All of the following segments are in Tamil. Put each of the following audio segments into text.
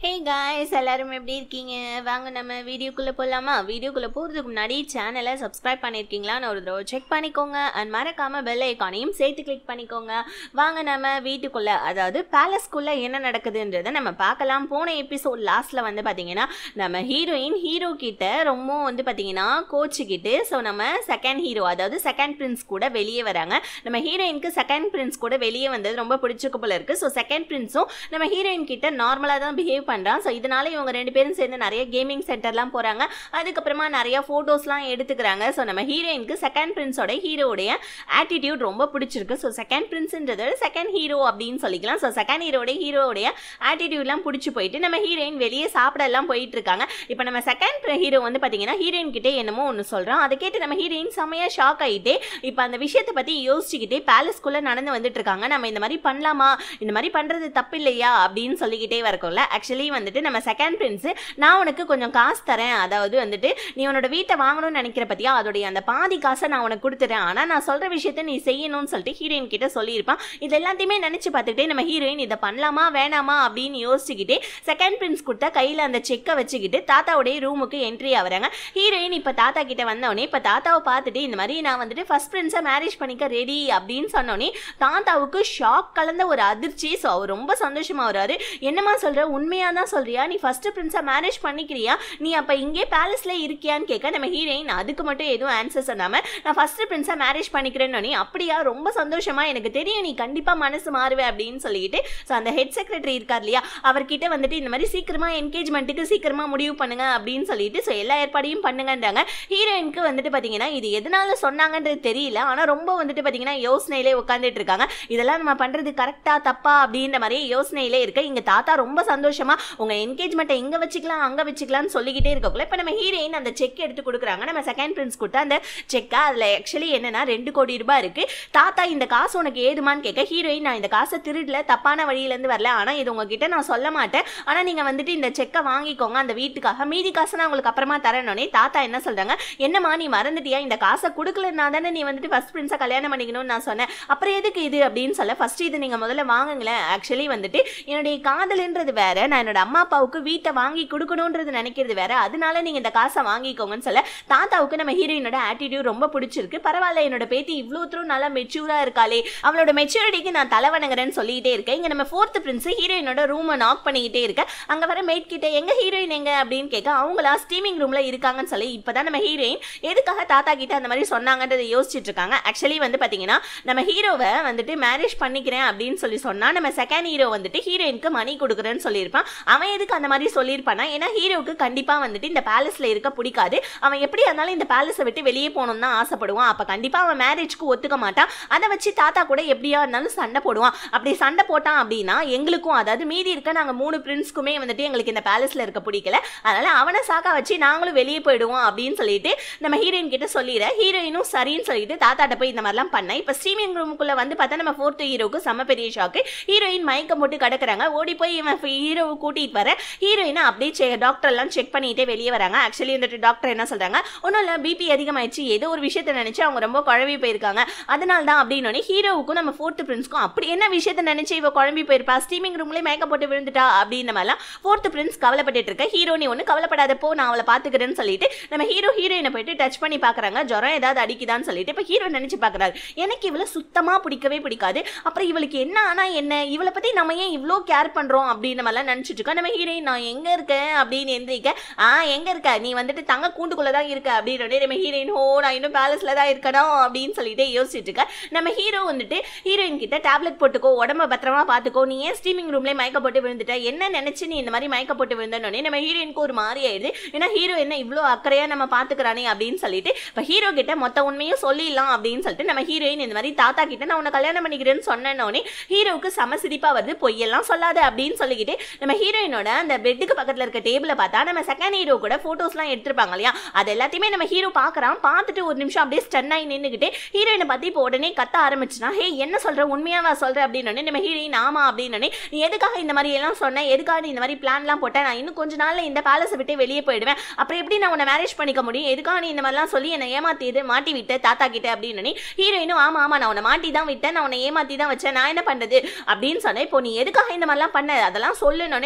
ஹே காய்ஸ் எல்லாரும் எப்படி இருக்கீங்க வாங்க நம்ம வீடியோக்குள்ளே போகலாமா வீடியோக்குள்ளே போகிறதுக்கு முன்னாடி சேனலை சப்ஸ்கிரைப் பண்ணியிருக்கீங்களான்னு ஒரு தடவை செக் பண்ணிக்கோங்க அண்ட் மறக்காமல் பெல் ஐக்கானையும் சேர்த்து கிளிக் பண்ணிக்கோங்க வாங்க நம்ம வீட்டுக்குள்ளே அதாவது பேலஸ்க்குள்ளே என்ன நடக்குதுன்றதை நம்ம பார்க்கலாம் போன எபிசோட் லாஸ்ட்டில் வந்து பார்த்தீங்கன்னா நம்ம ஹீரோயின் ஹீரோ கிட்ட ரொம்ப வந்து பார்த்தீங்கன்னா கோச்சுக்கிட்டு ஸோ நம்ம செகண்ட் ஹீரோ அதாவது செகண்ட் பிரின்ஸ் கூட வெளியே வராங்க நம்ம ஹீரோயினுக்கு செகண்ட் பிரின்ஸ் கூட வெளியே வந்தது ரொம்ப பிடிச்சிக்க போல இருக்குது ஸோ செகண்ட் பிரின்ஸும் நம்ம ஹீரோயின் கிட்ட நார்மலாக தான் பிஹேவ் பண்ணுறான் ஸோ இதனால இவங்க ரெண்டு பேரும் சேர்ந்து நிறைய கேமிங் சென்டர்லாம் போகிறாங்க அதுக்கப்புறமா நிறைய ஃபோட்டோஸ்லாம் எடுத்துக்கிறாங்க ஸோ நம்ம ஹீரோயினுக்கு செகண்ட் பிரின்ஸோட ஹீரோடைய ஆட்டிடியூட் ரொம்ப பிடிச்சிருக்கு ஸோ செகண்ட் பிரின்ஸ்ன்றது செகண்ட் ஹீரோ அப்படின்னு சொல்லிக்கலாம் ஸோ செகண்ட் ஹீரோடைய ஹீரோடைய ஆட்டிடியூட்லாம் பிடிச்சி போயிட்டு நம்ம ஹீரோயின் வெளியே சாப்பிடலாம் போயிட்டு இருக்காங்க இப்போ நம்ம செகண்ட் ஹீரோ வந்து பார்த்தீங்கன்னா ஹீரோயின் கிட்டே என்னமோ ஒன்று சொல்கிறோம் அதை கேட்டு நம்ம ஹீரோயின் செம்மையாக ஷாக் ஆகிட்டே இப்போ அந்த விஷயத்தை பற்றி யோசிச்சுக்கிட்டே பேலஸ்குள்ளே நடந்து வந்துட்டு இருக்காங்க நம்ம இந்த மாதிரி பண்ணலாமா இந்த மாதிரி பண்ணுறது தப்பு இல்லையா அப்படின்னு சொல்லிக்கிட்டே வரக்கும்ல ஆக்சுவலி வந்துட்டு நம்ம செகண்ட் பிரின்ஸு நான் உனக்கு கொஞ்சம் காசு தரேன் அதாவது வந்துட்டு நீ உன்னோட வீட்டை வாங்கணும்னு நினைக்கிற பத்தியா அதோடைய அந்த பாதி காசை நான் உனக்கு கொடுத்துறேன் ஆனால் நான் சொல்கிற விஷயத்த நீ செய்யணும்னு சொல்லிட்டு ஹீரோயின் கிட்ட சொல்லியிருப்பான் இது எல்லாத்தையுமே நினச்சி பார்த்துக்கிட்டே நம்ம ஹீரோயின் இதை பண்ணலாமா வேணாமா அப்படின்னு யோசிச்சுக்கிட்டே செகண்ட் பிரின்ஸ் கொடுத்தா கையில் அந்த செக்கை வச்சுக்கிட்டு தாத்தாவுடைய ரூமுக்கு என்ட்ரி ஆகுறாங்க ஹீரோயின் இப்போ தாத்தா கிட்ட வந்தோடனே இப்போ தாத்தாவை பார்த்துட்டு இந்த மாதிரி நான் வந்துட்டு ஃபர்ஸ்ட் பிரின்ஸை மேரேஜ் பண்ணிக்க ரெடி அப்படின்னு சொன்னோடனே தாத்தாவுக்கு ஷாக் கலந்த ஒரு அதிர்ச்சி ஸோ அவர் ரொம்ப சந்தோஷமா வராரு என்னம்மா சொல்ற உண்மையா தான் சொல்றியா நீ ஃபர்ஸ்ட் பிரின்ஸை மேரேஜ் பண்ணிக்கிறியா நீ அப்ப இங்கே பேலஸ்ல இருக்கியான்னு கேட்க நம்ம ஹீரோயின் அதுக்கு மட்டும் எதுவும் ஆன்சர் சொல்லாம நான் ஃபர்ஸ்ட் பிரின்ஸை மேரேஜ் பண்ணிக்கிறேன்னு அப்படியா ரொம்ப சந்தோஷமா எனக்கு தெரியும் நீ கண்டிப்பா மனசு மாறுவே அப்படின்னு சொல்லிட்டு ஸோ அந்த ஹெட் செக்ரட்டரி இருக்கார் இல்லையா அவர்கிட்ட வந்துட்டு இந்த மாதிரி சீக்கிரமா என்கேஜ்மெண்ட்டுக்கு சீக்கிரமா முடிவு பண்ணுங்க அப்படின்னு சொல்லிட்டு ஸோ எல்லா ஏற்பாடையும் பண்ணுங்கன்றாங்க ஹீரோயினுக்கு வந்துட்டு பார்த்தீங்கன்னா இது எதனால சொன்னாங்கன்றது தெரியல ஆனால் ரொம்ப வந்துட்டு பார்த்தீங்கன்னா யோசனையிலே உட்காந்துட்டு இருக்காங்க இதெல்லாம் நம்ம பண்ணுறது கரெக்டா தப்பா அப்படின்ற மாதிரி யோசனையிலே இருக்கு இங்கே தாத்தா ரொம்ப சந்தோஷமா உங்க என்கேஜ்மெண்ட்டை இங்கே வச்சுக்கலாம் அங்கே வச்சுக்கலாம்னு சொல்லிக்கிட்டே இருக்கக்குள்ள இப்போ நம்ம ஹீரோயின் அந்த செக் எடுத்து கொடுக்குறாங்க நம்ம செகண்ட் பிரின்ஸ் கொடுத்தா அந்த செக்கா அதில் ஆக்சுவலி என்னன்னா ரெண்டு கோடி ரூபாய் இருக்கு தாத்தா இந்த காசு உனக்கு ஏதுமான்னு கேட்க ஹீரோயின் நான் இந்த காசை திருடல தப்பான வழியிலேருந்து வரல ஆனால் இது உங்ககிட்ட நான் சொல்ல மாட்டேன் ஆனால் நீங்கள் வந்துட்டு இந்த செக்கை வாங்கிக்கோங்க அந்த வீட்டுக்காக மீதி காசை நான் உங்களுக்கு அப்புறமா தரணுன்னே தாத்தா என்ன சொல்றாங்க என்னம்மா நீ மறந்துட்டியா இந்த காசை கொடுக்கலன்னா தானே நீ வந்துட்டு ஃபர்ஸ்ட் பிரின்ஸை கல்யாணம் பண்ணிக்கணும்னு நான் சொன்னேன் அப்புறம் எதுக்கு இது அப்படின்னு சொல்ல ஃபர்ஸ்ட் இது நீங்கள் முதல்ல வாங்குங்களேன் ஆக்சுவலி வந்துட்டு என்னுடைய காதல்ன்றது வேற நான் என்னோட அம்மா அப்பாவுக்கு வீட்டை வாங்கி கொடுக்கணுன்றது நினைக்கிறது வேற அதனால நீங்கள் இந்த காசை வாங்கிக்கோங்கன்னு சொல்ல தாத்தாவுக்கு நம்ம ஹீரோயினோட ஆட்டிடியூட் ரொம்ப பிடிச்சிருக்கு பரவாயில்ல என்னோட பேத்தி இவ்வளோ தூரம் நல்லா மெச்சூராக இருக்காளே அவளோட மெச்சூரிட்டிக்கு நான் தலை வணங்குறேன்னு சொல்லிக்கிட்டே இருக்கேன் இங்கே நம்ம ஃபோர்த் பிரின்ஸ் ஹீரோயினோட ரூமை நாக் பண்ணிக்கிட்டே இருக்கேன் அங்கே வர மேட் கிட்ட எங்க ஹீரோயின் எங்க அப்படின்னு கேட்க அவங்களா ஸ்டீமிங் ரூம்ல இருக்காங்கன்னு சொல்லி இப்போதான் நம்ம ஹீரோயின் எதுக்காக தாத்தா கிட்ட அந்த மாதிரி சொன்னாங்கன்றதை யோசிச்சுட்டு இருக்காங்க ஆக்சுவலி வந்து பாத்தீங்கன்னா நம்ம ஹீரோவை வந்துட்டு மேரேஜ் பண்ணிக்கிறேன் அப்படின்னு சொல்லி சொன்னா நம்ம செகண்ட் ஹீரோ வந்துட்டு ஹீரோயினுக்கு மணி கொடுக்குறேன்னு சொல்லியிருப்பான் அவன் எதுக்கு அந்த மாதிரி சொல்லியிருப்பானா ஏன்னா ஹீரோவுக்கு கண்டிப்பா வந்துட்டு இந்த பேலஸ்ல இருக்க பிடிக்காது அவன் எப்படி இருந்தாலும் இந்த பேலஸை விட்டு வெளியே போகணும்னு தான் ஆசைப்படுவான் அப்ப கண்டிப்பா அவன் மேரேஜ்க்கு ஒத்துக்க மாட்டான் அதை வச்சு தாத்தா கூட எப்படியா இருந்தாலும் சண்டை போடுவான் அப்படி சண்டை போட்டான் அப்படின்னா எங்களுக்கும் அதாவது மீதி இருக்க நாங்க மூணு பிரின்ஸ்க்குமே வந்துட்டு எங்களுக்கு இந்த பேலஸ்ல இருக்க பிடிக்கல அதனால அவனை சாக்கா வச்சு நாங்களும் வெளியே போயிடுவோம் அப்படின்னு சொல்லிட்டு நம்ம ஹீரோயின் கிட்ட சொல்லிடுற ஹீரோயினும் சரின்னு சொல்லிட்டு தாத்தாட்ட போய் இந்த மாதிரிலாம் பண்ணேன் இப்போ ஸ்ட்ரீமிங் ரூமுக்குள்ள வந்து பார்த்தா நம்ம ஃபோர்த் ஹீரோக்கு செம்ம பெரிய ஷாக்கு ஹீரோயின் மயக்கம் போட்டு கிடக்குறாங்க ஓடி போய் இவன் ஹீரோவை கூட்டிட்டு வர ஹீரோயினை அப்படியே டாக்டர் எல்லாம் செக் பண்ணிட்டே வெளியே வராங்க ஆக்சுவலி வந்துட்டு டாக்டர் என்ன சொல்றாங்க ஒன்றும் இல்லை பிபி அதிகமாயிடுச்சு ஏதோ ஒரு விஷயத்த நினைச்சு அவங்க ரொம்ப குழம்பி போயிருக்காங்க அதனால தான் அப்படின்னு ஹீரோவுக்கும் நம்ம ஃபோர்த் பிரின்ஸ்க்கும் அப்படி என்ன விஷயத்த நினைச்சு இவ குழம்பி போயிருப்பா ஸ்டீமிங் ரூம்லேயே மயக்கம் போட்டு விழுந்துட்டா அப்படின்ற மாதிரிலாம் ஃபோர்த் பிரின்ஸ் கவலைப்பட்டு இருக்க ஹீரோ நீ ஒன்றும் கவலைப்படாத போ நான் அவளை பார்த்துக்கிறேன்னு சொல்லிட்டு நம்ம ஹீரோ ஹீரோயினை போயிட்டு டச் பண்ணி பார்க்குறாங்க ஜுரம் ஏதாவது அடிக்குதான்னு சொல்லிட்டு இப்போ ஹீரோ நினச்சி பார்க்குறாரு எனக்கு இவளை சுத்தமாக பிடிக்கவே பிடிக்காது அப்புறம் இவளுக்கு என்ன ஆனால் என்ன இவளை பற்றி நம்ம ஏன் இவ்வளோ கேர் பண்ணுறோம் அப்படின்னு மாதிரிலாம் நினச்சிட்டு இருக்கோம் நம்ம ஹீரோயின் நான் எங்கே இருக்கேன் அப்படின்னு எந்திரிக்க ஆ எங்கே இருக்க நீ வந்துட்டு தங்க கூண்டுக்குள்ளே தான் இருக்க அப்படின்னு நம்ம ஹீரோயின் ஹோ நான் இன்னும் பேலஸில் தான் இருக்கணும் அப்படின்னு சொல்லிட்டு யோசிச்சுட்டு இருக்க நம்ம ஹீரோ வந்துட்டு ஹீரோயின் கிட்ட டேப்லெட் போட்டுக்கோ உடம்ப பத்திரமா பார்த்துக்கோ நீ ஏன் ஸ்டீமிங் ரூம்லேயே மயக்க போட்டு விழுந்துட்ட என்ன நினச்சி நீ இந்த மாதிரி மயக்க போட்டு விழுந்தோடனே நம்ம ஹீரோயினுக்கு ஒரு மாதிரி ஆயிடுது ஏன்னா ஹீரோ என்ன இவ்வளோ அக்கறையாக நம்ம பார்த்துக்கிறானே அப்படின்னு சொல்லிட்டு இப்போ ஹீரோ கிட்ட மொத்த உண்மையும் சொல்லிடலாம் அப்படின்னு சொல்லிட்டு நம்ம ஹீரோயின் இந்த மாதிரி தாத்தா கிட்ட நான் உன்னை கல்யாணம் பண்ணிக்கிறேன்னு சொன்னோடனே ஹீரோவுக்கு சம சிரிப்பாக வருது பொய்யெல்லாம் சொல்லாத அப்படின்னு சொல்லிக்கிட்டு நம்ம ஹீரோயினோட அந்த பெட்டுக்கு பக்கத்தில் இருக்க டேபிளை பார்த்தா நம்ம செகண்ட் ஹீரோ கூட ஃபோட்டோஸ்லாம் எடுத்திருப்பாங்க இல்லையா அது எல்லாத்தையுமே நம்ம ஹீரோ பார்க்குறான் பார்த்துட்டு ஒரு நிமிஷம் அப்படியே ஸ்டன் ஆகி நின்றுக்கிட்டு ஹீரோயினை பற்றி இப்போ உடனே கத்த ஆரம்பிச்சுனா ஹே என்ன சொல்ற உண்மையாவா சொல்ற அப்படின்னு நம்ம ஹீரோயின் ஆமா அப்படின்னு நீ எதுக்காக இந்த மாதிரி எல்லாம் சொன்ன எதுக்காக நீ இந்த மாதிரி பிளான்லாம் போட்ட நான் இன்னும் கொஞ்ச நாள்ல இந்த பேலஸை விட்டு வெளியே போயிடுவேன் அப்புறம் எப்படி நான் உன்னை மேரேஜ் பண்ணிக்க முடியும் எதுக்காக நீ இந்த மாதிரிலாம் சொல்லி என்னை ஏமாத்திது மாட்டி விட்ட தாத்தா கிட்ட அப்படின்னு ஹீரோயினும் ஆமா ஆமா நான் உன்னை மாட்டி தான் விட்டேன் நான் உன்னை ஏமாத்தி தான் வச்சேன் நான் என்ன பண்றது அப்படின்னு சொன்னேன் இப்போ நீ எதுக்காக இந்த மாதிரிலாம் பண்ண அதெல்லாம் சொல்லணுன்னே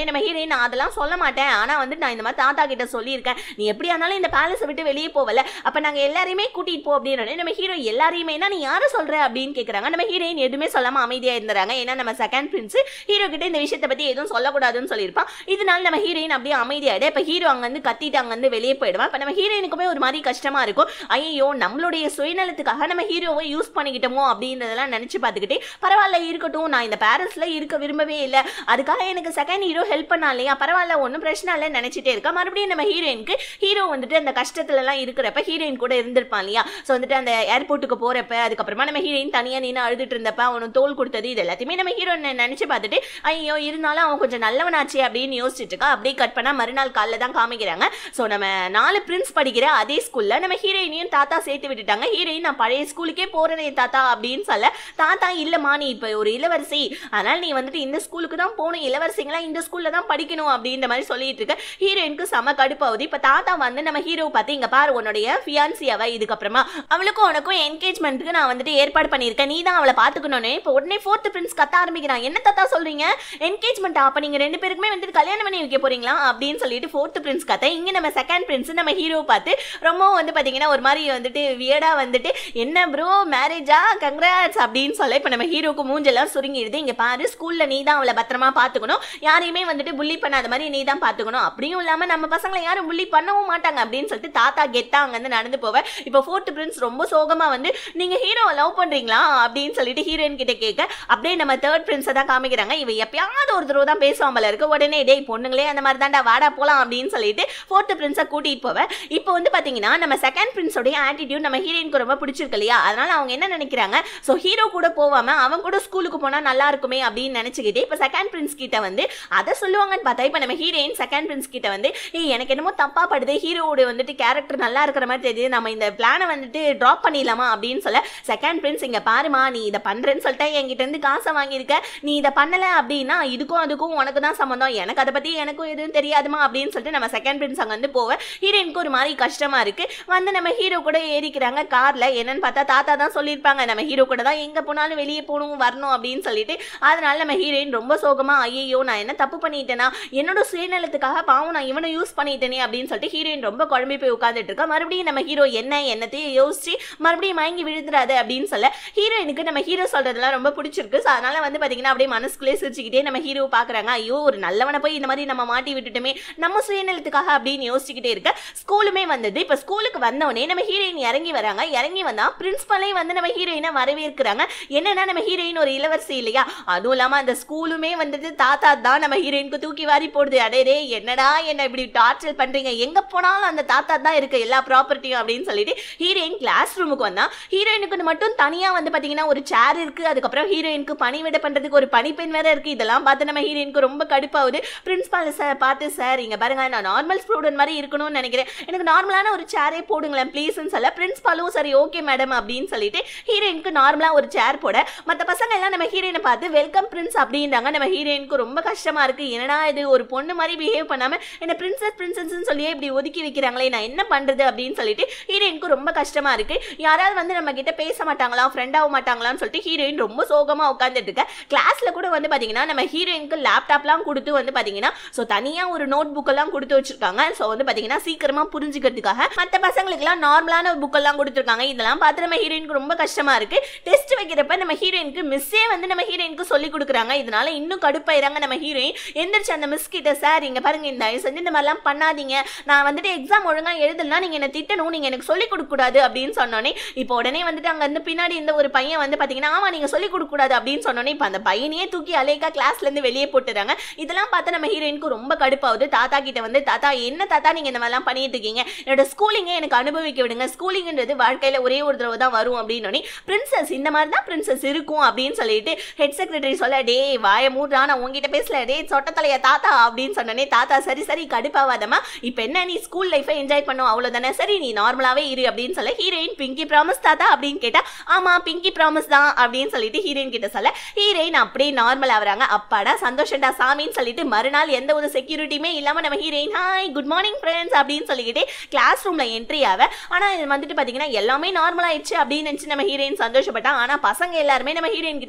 நம்ம ஹீரோயின் நான் அதெல்லாம் சொல்ல மாட்டேன் ஆனா வந்து நான் இந்த மாதிரி தாத்தா கிட்ட சொல்லியிருக்கேன் நீ எப்படியா இருந்தாலும் இந்த பேலஸை விட்டு வெளியே போவல அப்ப நாங்க எல்லாரையுமே கூட்டிட்டு போ அப்படின்னு நம்ம ஹீரோ எல்லாரையுமே நீ யாரை சொல்ற அப்படின்னு கேக்குறாங்க நம்ம ஹீரோயின் எதுவுமே சொல்லாம அமைதியா இருந்துறாங்க ஏன்னா நம்ம செகண்ட் பிரின்ஸ் ஹீரோ கிட்ட இந்த விஷயத்தை பத்தி எதுவும் சொல்லக்கூடாதுன்னு சொல்லியிருப்பான் இதனால நம்ம ஹீரோயின் அப்படியே அமைதியாயிட இப்ப ஹீரோ அங்க வந்து கத்திட்டு அங்க வந்து வெளியே போயிடுவான் இப்ப நம்ம ஹீரோயினுக்குமே ஒரு மாதிரி கஷ்டமா இருக்கும் ஐயோ நம்மளுடைய சுயநலத்துக்காக நம்ம ஹீரோவை யூஸ் பண்ணிக்கிட்டோமோ அப்படின்றதெல்லாம் நினைச்சு பார்த்துக்கிட்டே பரவாயில்ல இருக்கட்டும் நான் இந்த பேரண்ட்ஸ்ல இருக்க விரும்பவே இல்லை அதுக்காக எனக்கு செகண்ட் ஹீரோ ஹெல்ப் பண்ணா இல்லையா பரவாயில்ல ஒன்றும் பிரச்சனை இல்லை நினைச்சிட்டே இருக்கா மறுபடியும் நம்ம ஹீரோயினுக்கு ஹீரோ வந்துட்டு அந்த கஷ்டத்துல எல்லாம் இருக்கிறப்ப ஹீரோயின் கூட இருந்திருப்பான் இல்லையா ஸோ வந்துட்டு அந்த ஏர்போர்ட்டுக்கு போறப்ப அதுக்கப்புறமா நம்ம ஹீரோயின் தனியா நின்று அழுதுட்டு இருந்தப்ப அவனுக்கு தோல் கொடுத்தது இது எல்லாத்தையுமே நம்ம ஹீரோ நினைச்சு பார்த்துட்டு ஐயோ இருந்தாலும் அவன் கொஞ்சம் நல்லவனாச்சே அப்படின்னு யோசிச்சுட்டு இருக்கா அப்படியே கட் பண்ணா மறுநாள் காலைல தான் காமிக்கிறாங்க ஸோ நம்ம நாலு பிரின்ஸ் படிக்கிற அதே ஸ்கூல்ல நம்ம ஹீரோயினையும் தாத்தா சேர்த்து விட்டுட்டாங்க ஹீரோயின் நான் பழைய ஸ்கூலுக்கே போறேனே தாத்தா அப்படின்னு சொல்ல தாத்தா இல்லம்மா நீ இப்போ ஒரு இளவரசி அதனால நீ வந்துட்டு இந்த ஸ்கூலுக்கு தான் போகணும் இளவரசிங்களா இந்த ஸ்கூல்ல தான் படிக்கணும் அப்படின்ற மாதிரி சொல்லிட்டு இருக்க ஹீரோயினுக்கு செம கடுப்பாகுது இப்போ தாத்தா வந்து நம்ம ஹீரோ பார்த்து இங்க பாரு உன்னுடைய ஃபியான்சி அவ இதுக்கப்புறமா அவளுக்கும் உனக்கும் என்கேஜ்மெண்ட்டுக்கு நான் வந்துட்டு ஏற்பாடு பண்ணியிருக்கேன் நீ தான் அவளை பார்த்துக்கணும்னு இப்போ உடனே ஃபோர்த் பிரின்ஸ் கத்த ஆரம்பிக்கிறான் என்ன தாத்தா சொல்றீங்க என்கேஜ்மெண்ட் அப்போ நீங்க ரெண்டு பேருக்குமே வந்துட்டு கல்யாணம் பண்ணி வைக்க போறீங்களா அப்படின்னு சொல்லிட்டு ஃபோர்த் பிரின்ஸ் கத்த இங்க நம்ம செகண்ட் பிரின்ஸ் நம்ம ஹீரோ பார்த்து ரொம்ப வந்து பாத்தீங்கன்னா ஒரு மாதிரி வந்துட்டு வியடா வந்துட்டு என்ன ப்ரோ மேரேஜா கங்க்ராட்ஸ் அப்படின்னு சொல்ல இப்போ நம்ம ஹீரோக்கு மூஞ்செல்லாம் சுருங்கிடுது இங்க பாரு ஸ்கூல்ல நீ தான் அவளை பத்திரமா பார்த்துக்கணும் யாரையுமே வந்துட்டு புள்ளி பண்ணாத மாதிரி நீ தான் பார்த்துக்கணும் அப்படியும் இல்லாம நம்ம பசங்களை யாரும் புள்ளி பண்ணவும் மாட்டாங்க அப்படின்னு சொல்லிட்டு தாத்தா கெத்தா அங்க வந்து நடந்து போவேன் இப்போ ஃபோர்த் பிரின்ஸ் ரொம்ப சோகமா வந்து நீங்க ஹீரோவை லவ் பண்றீங்களா அப்படின்னு சொல்லிட்டு ஹீரோயின் கிட்ட கேட்க அப்படியே நம்ம தேர்ட் பிரின்ஸை தான் காமிக்கிறாங்க இவ எப்பயாவது ஒரு தடவை தான் பேசுவான் போல இருக்கு உடனே டேய் பொண்ணுங்களே அந்த மாதிரி தான்டா வாடா போலாம் அப்படின்னு சொல்லிட்டு ஃபோர்த் பிரின்ஸை கூட்டிட்டு போவேன் இப்போ வந்து பாத்தீங்கன்னா நம்ம செகண்ட் பிரின்ஸோடைய ஆட்டிடியூட் நம்ம ஹீரோயினுக்கு ரொம்ப பிடிச்சிருக்கு இல்லையா அதனால அவங்க என்ன நினைக்கிறாங்க ஸோ ஹீரோ கூட போவாம அவன் கூட ஸ்கூலுக்கு போனா நல்லா இருக்குமே அப்படின்னு நினைச்சுக்கிட்டு இப்போ செகண்ட் பிரின்ஸ் கிட்ட வந்து அதை சொல்லுவாங்கன்னு பார்த்தா இப்போ நம்ம ஹீரோயின் செகண்ட் பிரின்ஸ் கிட்ட வந்து ஏய் எனக்கு என்னமோ தப்பா படுது ஹீரோவோட வந்துட்டு கேரக்டர் நல்லா இருக்கிற மாதிரி தெரியுது நம்ம இந்த பிளானை வந்துட்டு ட்ராப் பண்ணிடலாமா அப்படின்னு சொல்ல செகண்ட் பிரின்ஸ் இங்க பாருமா நீ இதை பண்றேன்னு சொல்லிட்டு என்கிட்ட இருந்து காசை வாங்கியிருக்க நீ இதை பண்ணல அப்படின்னா இதுக்கும் அதுக்கும் உனக்கு தான் சம்மந்தம் எனக்கு அதை பத்தி எனக்கும் எதுவும் தெரியாதுமா அப்படின்னு சொல்லிட்டு நம்ம செகண்ட் பிரின்ஸ் அங்க வந்து போவேன் ஹீரோயினுக்கு ஒரு மாதிரி கஷ்டமா இருக்கு வந்து நம்ம ஹீரோ கூட ஏறிக்கிறாங்க கார்ல என்னன்னு பார்த்தா தாத்தா தான் சொல்லியிருப்பாங்க நம்ம ஹீரோ கூட தான் எங்க போனாலும் வெளியே போகணும் வரணும் அப்படின்னு சொல்லிட்டு அதனால நம்ம ஹீரோயின் ரொம்ப சோகமா ஐயோ நான் என்ன தப்பு பண்ணிட்டேனா என்னோட சுயநலத்துக்காக பாவம் நான் இவனை யூஸ் பண்ணிட்டேனே அப்படின்னு சொல்லிட்டு ஹீரோயின் ரொம்ப குழம்பி போய் உட்காந்துட்டு இருக்கா மறுபடியும் நம்ம ஹீரோ என்ன என்னத்தையும் யோசிச்சு மறுபடியும் மயங்கி விழுந்துறாது அப்படின்னு சொல்ல ஹீரோயினுக்கு நம்ம ஹீரோ சொல்றதெல்லாம் ரொம்ப பிடிச்சிருக்கு ஸோ அதனால வந்து பாத்தீங்கன்னா அப்படியே மனசுக்குள்ளே சிரிச்சுக்கிட்டே நம்ம ஹீரோ பாக்குறாங்க ஐயோ ஒரு நல்லவனை போய் இந்த மாதிரி நம்ம மாட்டி விட்டுட்டுமே நம்ம சுயநலத்துக்காக அப்படின்னு யோசிச்சுக்கிட்டே இருக்க ஸ்கூலுமே வந்தது இப்போ ஸ்கூலுக்கு வந்தவொடனே நம்ம ஹீரோயின் இறங்கி வராங்க இறங்கி வந்தா பிரின்ஸ்பலே வந்து நம்ம ஹீரோயினை வரவேற்கிறாங்க என்னன்னா நம்ம ஹீரோயின் ஒரு இளவரசி இல்லையா அதுவும் இல்லாம அந்த ஸ்கூலுமே வந்துட்டு தாத்தா தான் நம்ம ஹீரோயினுக்கு தூக்கி வாரி போடுது அடே டே என்னடா என்ன இப்படி டார்ச்சர் பண்றீங்க எங்க போனாலும் அந்த தாத்தா தான் இருக்கு எல்லா ப்ராப்பர்ட்டியும் அப்படின்னு சொல்லிட்டு ஹீரோயின் கிளாஸ் ரூமுக்கு வந்தா ஹீரோயினுக்கு மட்டும் தனியா வந்து பாத்தீங்கன்னா ஒரு சேர் இருக்கு அதுக்கப்புறம் ஹீரோயினுக்கு பணிவிட பண்றதுக்கு ஒரு பணிப்பெண் வேற இருக்கு இதெல்லாம் பார்த்து நம்ம ஹீரோயினுக்கு ரொம்ப கடுப்பாகுது பிரின்ஸ்பால் சார் பார்த்து சார் இங்க பாருங்க நான் நார்மல் ஸ்டூடெண்ட் மாதிரி இருக்கணும்னு நினைக்கிறேன் எனக்கு நார்மலான ஒரு சேரே போடுங்களேன் ப்ளீஸ்னு சொல்ல பிரின்ஸ்பாலும் சரி ஓகே மேடம் அப்படின்னு சொல்லிட்டு ஹீரோயினுக்கு நார்மலா ஒரு சேர் போட மற்ற பசங்க எல்லாம் நம்ம ஹீரோயினை பார்த்து வெல்கம் பிரின்ஸ் அப்படின்றாங்க நம்ம ஹீரோயினுக்கு ரொம்ப கஷ்டமா இருக்கு என்னடா இது ஒரு பொண்ணு மாதிரி பிஹேவ் பண்ணாம என்ன பிரின்சஸ் பிரின்சஸ்ன்னு சொல்லியே இப்படி ஒதுக்கி வைக்கிறாங்களே நான் என்ன பண்றது அப்படின்னு சொல்லிட்டு ஹீரோயினுக்கு ரொம்ப கஷ்டமா இருக்கு யாராவது வந்து நம்ம கிட்ட பேச மாட்டாங்களா ஃப்ரெண்ட் ஆக மாட்டாங்களான்னு சொல்லிட்டு ஹீரோயின் ரொம்ப சோகமா உட்காந்துட்டு இருக்க கிளாஸ்ல கூட வந்து பாத்தீங்கன்னா நம்ம ஹீரோயினுக்கு லேப்டாப்லாம் கொடுத்து வந்து பாத்தீங்கன்னா ஸோ தனியா ஒரு நோட் புக் எல்லாம் கொடுத்து வச்சிருக்காங்க ஸோ வந்து பாத்தீங்கன்னா சீக்கிரமா புரிஞ்சுக்கிறதுக்காக மற்ற பசங்களுக்குலாம் நார்மலான புக் எல்லாம் கொடுத்துருக்காங்க இதெல்லாம் பார்த்து நம்ம ஹீரோயினுக்கு ரொம்ப கஷ்டமா இருக்கு டெஸ்ட் வைக்கிறப்ப நம்ம ஹீரோயினுக்கு மிஸ்ஸே வந்து நம்ம ஹீரோயினுக்கு சொல்லி கொடுக்குறாங்க இதனால இன்னும் கடுப்பாயிராங்க நம்ம ஹீரோயின் எந்திரிச்சு அந்த மிஸ் கிட்ட சார் இங்க பாருங்க இந்த தயவு செஞ்சு இந்த மாதிரிலாம் பண்ணாதீங்க நான் வந்துட்டு எக்ஸாம் ஒழுங்கா எழுதலாம் நீங்க என்ன திட்டணும் நீங்க எனக்கு சொல்லி கொடுக்க கூடாது அப்படின்னு சொன்னோன்னே இப்போ உடனே வந்துட்டு அங்க இருந்து பின்னாடி இந்த ஒரு பையன் வந்து பாத்தீங்கன்னா ஆமா நீங்க சொல்லி கொடுக்க கூடாது அப்படின்னு சொன்னோன்னே இப்போ அந்த பையனையே தூக்கி அலேக்கா கிளாஸ்ல இருந்து வெளியே போட்டுறாங்க இதெல்லாம் பார்த்து நம்ம ஹீரோயினுக்கு ரொம்ப கடுப்பாகுது தாத்தா கிட்ட வந்து தாத்தா என்ன தாத்தா நீங்க இந்த மாதிரிலாம் பண்ணிட்டு இருக்கீங்க என்னோட ஸ்கூலிங்கே எனக்கு அனுபவிக்க விடுங்க ஸ்கூலிங்ன்றது வாழ்க்கையில ஒரே ஒரு தடவை தான் வரும் அப்படின்னு பிரின்சஸ் இந்த மாதிரி தான் பிரின்சஸ் இருக்கும் அப்படின்னு சொல்லிட்டு ஹெட் செக்ரட்டரி சொல்ல டே வாய மூடுறா நான் உங்ககிட்ட பேசல டே சொட்டத்தலைய தாத்தா அப்படின்னு சொன்னனே தாத்தா சரி சரி கடுப்பாவாதமா இப்போ என்ன நீ ஸ்கூல் லைஃபை என்ஜாய் பண்ணும் அவ்வளவுதானே சரி நீ நார்மலாவே இரு அப்படின்னு சொல்ல ஹீரோயின் பிங்கி ப்ராமிஸ் தாத்தா அப்படின்னு கேட்டா ஆமா பிங்கி ப்ராமிஸ் தான் அப்படின்னு சொல்லிட்டு ஹீரோயின் கிட்ட சொல்ல ஹீரோயின் அப்படியே நார்மல் ஆகுறாங்க அப்பாடா சந்தோஷம்டா சாமின்னு சொல்லிட்டு மறுநாள் எந்த ஒரு செக்யூரிட்டியுமே இல்லாம நம்ம heroine hi good morning friends அப்படின்னு சொல்லிக்கிட்டு கிளாஸ் ரூம்ல என்ட்ரி ஆக ஆனா இது வந்துட்டு பாத்தீங்கன்னா எல்லாமே நார்மல் ஆயிடுச்சு அப்படின்னு நினைச்சு நம்ம ஹீரோயின் சந்தோஷப்பட்டா ஆனா பசங்க எல்லாருமே நம்ம ஹீரோயின் கிட்ட பேசவே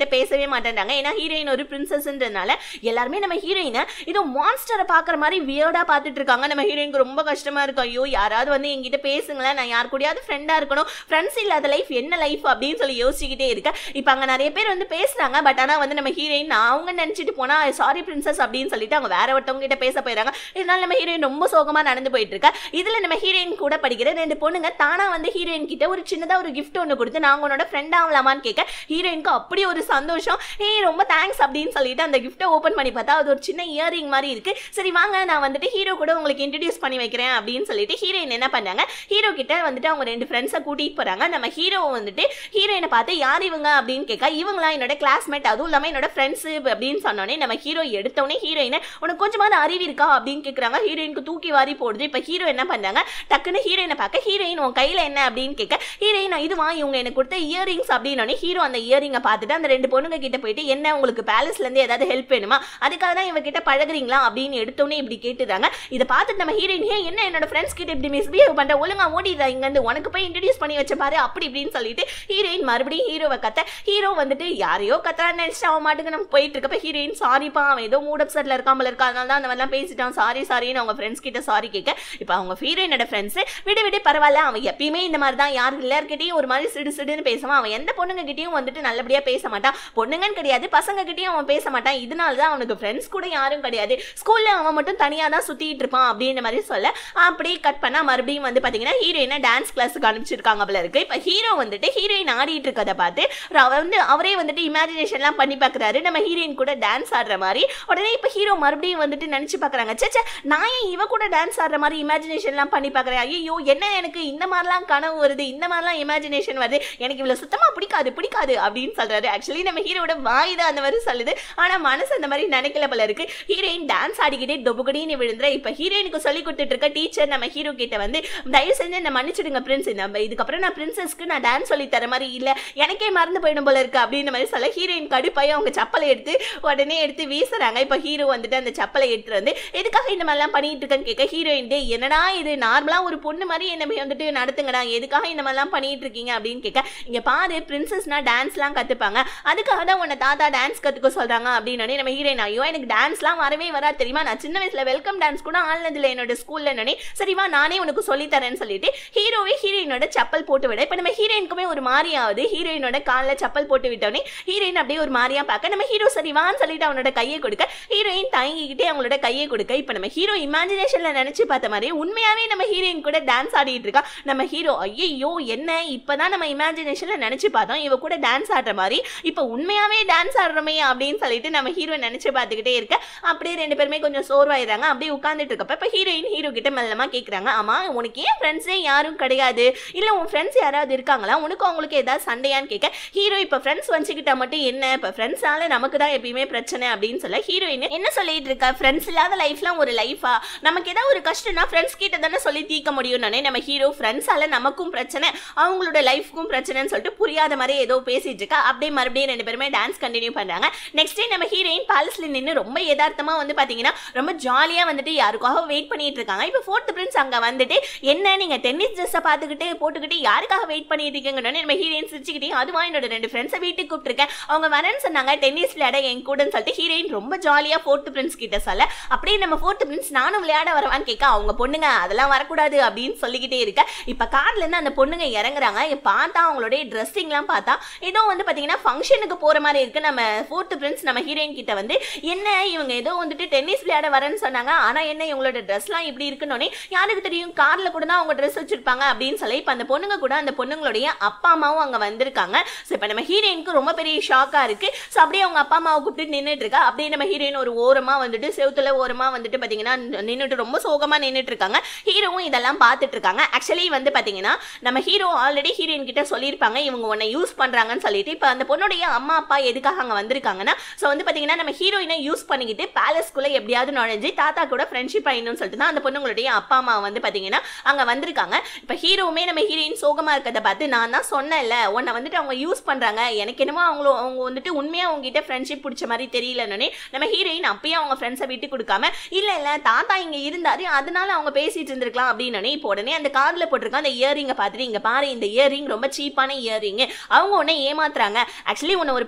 பேசவே மாட்டேன்றாங்க ஏன்னா ஹீரோயின் ஒரு பிரின்சஸ்ன்றதுனால எல்லாருமே நம்ம ஹீரோயினை இதோ மான்ஸ்டரை பார்க்குற மாதிரி வியர்டாக பார்த்துட்டு இருக்காங்க நம்ம ஹீரோயினுக்கு ரொம்ப கஷ்டமா இருக்கும் ஐயோ யாராவது வந்து என்கிட்ட பேசுங்களேன் நான் யார் கூடயாவது ஃப்ரெண்டாக இருக்கணும் ஃப்ரெண்ட்ஸ் இல்லாத லைஃப் என்ன லைஃப் அப்படின்னு சொல்லி யோசிச்சுக்கிட்டே இருக்கேன் இப்போ அங்கே நிறைய பேர் வந்து பேசுறாங்க பட் ஆனால் வந்து நம்ம ஹீரோயின் அவங்க நினச்சிட்டு போனா சாரி பிரின்சஸ் அப்படின்னு சொல்லிட்டு அவங்க வேற ஒருத்தவங்க கிட்ட பேச போயிடறாங்க இதனால நம்ம ஹீரோயின் ரொம்ப சோகமா நடந்து போயிட்டு இருக்கா இதுல நம்ம ஹீரோயின் கூட படிக்கிற ரெண்டு பொண்ணுங்க தானா வந்து ஹீரோயின் கிட்ட ஒரு சின்னதா ஒரு gift ஒன்று கொடுத்து நான் உன்னோட ஃப்ரெண்ட் ஆகலாமான்னு கேட்க ஹீரோயினுக்கு அப்படி ஒரு சந்தோஷம் ஏய் ரொம்ப தேங்க்ஸ் அப்படின்னு சொல்லிட்டு அந்த கிஃப்ட்டை ஓப்பன் பண்ணி பார்த்தா அது ஒரு சின்ன இயரிங் மாதிரி இருக்கு சரி வாங்க நான் வந்துட்டு ஹீரோ கூட உங்களுக்கு இன்ட்ரடியூஸ் பண்ணி வைக்கிறேன் அப்படின்னு சொல்லிட்டு ஹீரோயின் என்ன பண்ணாங்க ஹீரோ கிட்ட வந்துட்டு அவங்க ரெண்டு ஃப்ரெண்ட்ஸை கூட்டிட்டு போறாங்க நம்ம ஹீரோ வந்துட்டு ஹீரோயினை பார்த்து யார் இவங்க அப்படின்னு கேட்க இவங்களா என்னோட கிளாஸ்மேட் அதுவும் இல்லாமல் என்னோட ஃப்ரெண்ட்ஸ் அப்படின்னு சொன்னோடனே நம்ம ஹீரோ எடுத்தோடனே ஹீரோயினை உனக்கு கொஞ்சமாவது அறிவு இருக்கா அப்படின்னு கேட்குறாங்க ஹீரோயினுக்கு தூக்கி வாரி போடுது இப்போ ஹீரோ என்ன பண்ணாங்க டக்குன்னு ஹீரோயினை பார்க்க ஹீரோயின் உன் கையில் என்ன அப்படின்னு கேட்க ஹீரோயின் இதுவா இவங்க எனக்கு கொடுத்த இயரிங்ஸ் அப்படின்னோடனே ஹீரோ அந்த இயரிங்கை பார்த்துட்டு அந்த ரெண்டு பொண்ணுங்க கிட்ட போயிட்டு என்ன உங்களுக்கு பேலஸ்லேருந்து ஏதாவது ஹெல்ப் வேணுமா அதுக்காக தான் இவங்க கிட்ட பழகுறீங்களா அப்படின்னு எடுத்தோடனே இப்படி கேட்டுறாங்க இதை பார்த்துட்டு நம்ம ஹீரோயின் ஏன் என்ன என்னோட ஃப்ரெண்ட்ஸ் கிட்ட இப்படி மிஸ்பிஹேவ் பண்ற ஒழுங்கா ஓடிடுறா இங்கேருந்து உனக்கு போய் இன்ட்ரடியூஸ் பண்ணி வச்ச பாரு அப்படி இப்படின்னு சொல்லிட்டு ஹீரோயின் மறுபடியும் ஹீரோவை கத்த ஹீரோ வந்துட்டு யாரையோ கத்துறான்னு நினைச்சிட்டு அவன் மாட்டுக்கு நம்ம போயிட்டு இருக்கப்ப ஹீரோயின் சாரிப்பா அவன் ஏதோ மூட் அப்செட்ல இருக்காமல் இருக்கா அதனால தான் அந்த மாதிரிலாம் பேசிட்டான் சாரி சாரின்னு அவங்க ஃப்ரெண்ட்ஸ் கிட்ட சாரி கேட்க இப்போ அவங்க ஹீரோயினோட ஃப்ரெண்ட்ஸ் விடு விடு பரவாயில்ல அவன் எப்பயுமே இந்த மாதிரி தான் யார் எல்லார்கிட்டையும் ஒரு மாதிரி சிடு சிடுன்னு பேசுவான் அவன் எந்த பொண்ணுங்க கிட்டயும் வந்துட்டு நல்லபடியா பேச மாட்டான் பொண்ணுங்கன்னு கிடையாது பசங்க கிட்டயும் அவன் பேச மாட்டான் இதனால தான் அவனுக்கு ஃப்ரெண்ட்ஸ் கூட யாரும் கிடையாது ஸ்கூல்ல அவன் மட்டும் தனியா தான் சுத்திட்டு இருப்பான் அப்படின்ற மாதிரி சொல்ல அப்படியே கட் பண்ணா மறுபடியும் வந்து பாத்தீங்கன்னா ஹீரோயினை டான்ஸ் கிளாஸுக்கு அனுப்பிச்சிருக்காங்க போல இருக்கு இப்போ ஹீரோ வந்துட்டு ஹீரோயின் ஆடிட்டு இருக்கதை பார்த்து அவ வந்து அவரே வந்துட்டு இமேஜினேஷன்லாம் பண்ணி பார்க்குறாரு நம்ம ஹீரோயின் கூட டான்ஸ் ஆடுற மாதிரி உடனே இப்போ ஹீரோ மறுபடியும் வந்துட்டு நினச்சி பார்க்குறாங்க சேச்சே நான் ஏன் இவ கூட டான்ஸ் ஆடுற மாதிரி இமேஜினேஷன்லாம் பண்ணி பார்க்குறேன் ஐயோ என்ன எனக்கு இந்த மாதிரிலாம் கனவு வருது இந்த மாதிரிலாம் இமேஜினேஷன் வருது எனக்கு இவ்வளோ சுத்தமாக பிடிக்காது பிடிக்காது அப்படின்னு சொல்றாரு ஆக்சுவலி நம்ம ஹீரோட வாய் தான் அந்த மாதிரி சொல்லுது ஆனால் மனசு அந்த மாதிரி நினைக்கல போல இருக்கு ஹீரோயின் டான்ஸ் ஆடிக்கிட்டே டொபுகடின்னு விழுந்துற இப்போ ஹீரோயினுக்கு சொல்லி கொடுத்துட்டு இருக்க டீச்சர் நம்ம ஹீரோ கிட்ட வந்து தயவு செஞ்சு என்ன மன்னிச்சிடுங்க பிரின்ஸ் நம்ம இதுக்கப்புறம் நான் பிரின்சஸ்க்கு நான் டான்ஸ் சொல்லி தர மாதிரி இல்லை எனக்கே மறந்து போயிடும் போல இருக்கு அப்படின்ற மாதிரி சொல்ல ஹீரோயின் கடுப்பாய் அவங்க சப்பலை எடுத்து உடனே எடுத்து வீசுறாங்க இப்போ ஹீரோ வந்துட்டு அந்த சப்பலை எடுத்துட்டு வந்து எதுக்காக இந்த மாதிரிலாம் பண்ணிட்டு இருக்கேன்னு கேட்க ஹீரோயின் டே என்னடா இது நார்மலாக ஒரு பொண்ணு மாதிரி என்ன வந்துட்டு நடத்துங்கடா எதுக்காக இந்த மாதிரிலாம் பண்ணிட்டு இருக்கீங்க அப்படின்னு கேட்க இங்க பாரு பிரின்சஸ்னா டான்ஸ்லாம் கத்துப்பாங்க அதுக்காக தான் உன்னை தாத்தா டான்ஸ் கத்துக்க சொல்றாங்க அப்படின்னு நம்ம ஹீரோயின் ஐயோ எனக்கு டான்ஸ்லாம் வரவே வராது தெரியுமா நான் சின்ன வயசுல வெல்கம் டான்ஸ் கூட ஆனதில்லை என்னோட ஸ்கூல்ல நானே சரிவா நானே உனக்கு சொல்லி தரேன்னு சொல்லிட்டு ஹீரோவே ஹீரோயினோட செப்பல் போட்டு விட இப்போ நம்ம ஹீரோயினுக்குமே ஒரு மாதிரி ஆகுது ஹீரோயினோட காலில் செப்பல் போட்டு விட்டோடனே ஹீரோயின் அப்படியே ஒரு மாதிரியா பார்க்க நம்ம ஹீரோ சரிவான்னு சொல்லிட்டு அவனோட கையை கொடுக்க ஹீரோயின் தயங்கிக்கிட்டே அவங்களோட கையை கொடுக்க இப்போ நம்ம ஹீரோ இமேஜினேஷன்ல நினைச்சு பார்த்த மாதிரி உண்மையாவே நம்ம ஹீரோயின் கூட டான்ஸ் ஆடிட்டு இருக்கா நம்ம ஹீரோ ஐயோ என்ன இப்பதான் நம்ம இமேஜினேஷன்ல நினைச்சு பார்த்தோம் இவ கூட டான்ஸ் ஆடுற மாதிரி இப்போ உண்மையாவே டான்ஸ் ஆடுறோமே அப்படின்னு சொல்லிட்டு நம்ம ஹீரோ நினைச்சு பார்த்துக்கிட்டே இருக்க அப்படியே ரெண்டு பேருமே கொஞ்சம் சோர்வாயிடுறாங்க அப்படியே உட்காந்துட்டு இருக்கப்ப இப்போ ஹீரோயின் ஹீரோ கிட்ட மெல்லமா கேட்குறாங்க ஆமா உனக்கு ஏன் ஃப்ரெண்ட்ஸே யாரும் கிடையாது இல்ல உன் ஃப்ரெண்ட்ஸ் யாராவது இருக்காங்களா உனக்கு அவங்களுக்கு ஏதாவது சண்டையான்னு கேட்க ஹீரோ இப்போ ஃப்ரெண்ட்ஸ் வச்சுக்கிட்டா மட்டும் என்ன இப்போ ஃப்ரெண்ட்ஸால நமக்கு தான் எப்பயுமே பிரச்சனை அப்படின்னு சொல்ல ஹீரோயின் என்ன சொல்லிட்டு இருக்கா ஃப்ரெண்ட்ஸ் இல்லாத லைஃப்லாம் ஒரு லைஃபா நமக்கு ஏதாவது ஒரு கஷ்டம்னா ஃப்ரெண்ட்ஸ் கிட்ட தானே சொல்லி தீர்க்க முடியும் நானே நம்ம ஹீரோ ஃப்ரெண்ட்ஸால நமக்கும் பிரச்சனை அவங்களோட லைஃப்க்கும் பிரச்சனைன்னு சொல்லிட்டு புரியாத மாதிரி ஏதோ பேசிட்டு இருக்கா அப்படியே மறுபடியும் ரெண்டு பேருமே டான்ஸ் கண்டினியூ பண்றாங்க நெக்ஸ்ட் டே நம்ம ஹீரோயின் பேலஸ்ல நின்று ரொம்ப யதார்த்தமா வந்து பாத்தீங்கன்னா ரொம்ப ஜாலியா வந்துட்டு யாருக்காக வெயிட் பண்ணிட்டு இருக்காங்க இப்போ ஃபோர்த் பிரின்ஸ் அங்க வந்துட்டு என்ன நீங்க டென்னிஸ் ட்ரெஸ்ஸை பார்த்துக்கிட்டு போட்டுக்கிட்டு யாருக்காக வெயிட் பண்ணிட்டு இருக்கீங்கன்னு நம்ம ஹீரோயின் சிரிச்சுக்கிட்டே அதுவா என்னோட ரெண்டு ஃப்ரெண்ட்ஸை வீட்டுக்கு கூப்பிட்டுருக்கேன் அவங்க வரேன்னு சொன்னாங்க டென்னிஸ் விளையாட என் கூடன்னு சொல்லிட்டு ஹீரோயின் ரொம்ப ஜாலியா ஃபோர்த் பிரின்ஸ் கிட்ட சொல்ல அப்படியே நம்ம ஃபோர்த் பிரின்ஸ் நானும் விளையாட வரவான்னு கேட்க அவங்க பொண்ணுங்க அதெல்லாம் வரக்கூடாது அப்படின்னு சொல்லிக்கிட்டே இருக்க இப்போ கார்ல இருந்து அந்த பொண்ணுங்க இறங்குறாங்க இப்ப பார்த்தா அவங்களுடைய ட்ரெஸ்ஸிங்லாம் பார்த்தா ஏதோ வந்து பாத்தீங்கன்னா ஃபங்க்ஷனுக்கு போற மாதிரி இருக்கு நம்ம ஃபோர்த் பிரின்ஸ் நம்ம ஹீரோயின் கிட்ட வந்து என்ன இவங்க ஏதோ வந்துட்டு டென்னிஸ் விளையாட வரேன்னு சொன்னாங்க ஆனா என்ன இவங்களோட ட்ரெஸ்லாம் இப்படி இருக்குன்னொன்னே யாருக்கு தெரியும் கார்ல கூட தான் அவங்க ட்ரெஸ் வச்சிருப்பாங்க அப்படின்னு சொல்லி இப்போ அந்த பொண்ணுங்க கூட அந்த பொண்ணுங்களுடைய அப்பா அம்மாவும் அங்க வந்திருக்காங்க ஸோ இப்போ நம்ம ஹீரோயினுக்கு ரொம்ப பெரிய ஷாக்கா இருக்கு ஸோ அப்படியே அவங்க அப்பா அம்மாவை கூப்பிட்டு நின்றுட்டு இருக்கா அப்படியே நம்ம ஹீரோயின் ஒரு ஓரமா வந்துட்டு செவுத்துல ஓரமா வந்துட்டு பாத்தீங்கன்னா நின்றுட்டு ரொம்ப சோகமா நின்றுட்டு இருக்காங்க ஹீரோவும் இதெல்லாம் பார்த்துட்டு இருக்காங்க ஆக்சுவலி வந்து பாத்தீங்கன்னா நம்ம ஹீரோ ஆல்ரெடி ஹீரோயின் கிட்ட சொல்லியிருப்பாங்க இவங்க உன்னை யூஸ் பண்றாங்கன்னு சொல்லிட்டு இப்போ அந்த பொண்ணுடைய அம்மா அப்பா எதுக்காக அங்க வந்திருக்காங்கன்னா ஸோ வந்து பாத்தீங்கன்னா நம்ம ஹீரோயினை யூஸ் பண்ணிக்கிட்டு பேலஸ்குள்ள எப்படியாவது நுழைஞ்சு தாத்தா கூட ஃப்ரெண்ட்ஷிப் ஆயிடணும்னு சொல்லிட்டு தான் அந்த பொண்ணுங்களுடைய அப்பா அம்மா வந்து பாத்தீங்கன்னா அங்க வந்திருக்காங்க இப்போ ஹீரோவுமே நம்ம ஹீரோயின் சோகமா இருக்கிறத பார்த்து நான் தான் சொன்னேன்ல உன்னை வந்துட்டு அவங்க யூஸ் பண்றாங்க எனக்கு என்னமோ அவங்க அவங்க வந்துட்டு உண்மையா உங்ககிட்ட ஃப்ரெண்ட்ஷிப் பிடிச்ச மாதிரி தெரியலன்னு நம்ம ஹீரோயின் அப்பயே அவங்க ஃப்ரெண்ட்ஸை விட்டு கொடுக்காம இல்ல இல்ல தாத்தா இங்க இருந்தாரு அதனால அவங்க பேசிட்டு இருந்திருக்கலாம் அப்படின்னு இப்போ உடனே அந்த கார்ல போட்டிருக்க அந்த இயரிங்கை பார்த்துட்டு இங்க பாரு இந்த இயரிங் ரொம்ப சீப்பான இயரிங் அவங்க உன்னை ஏமாத்துறாங்க ஆக்சுவலி உன்னை ஒரு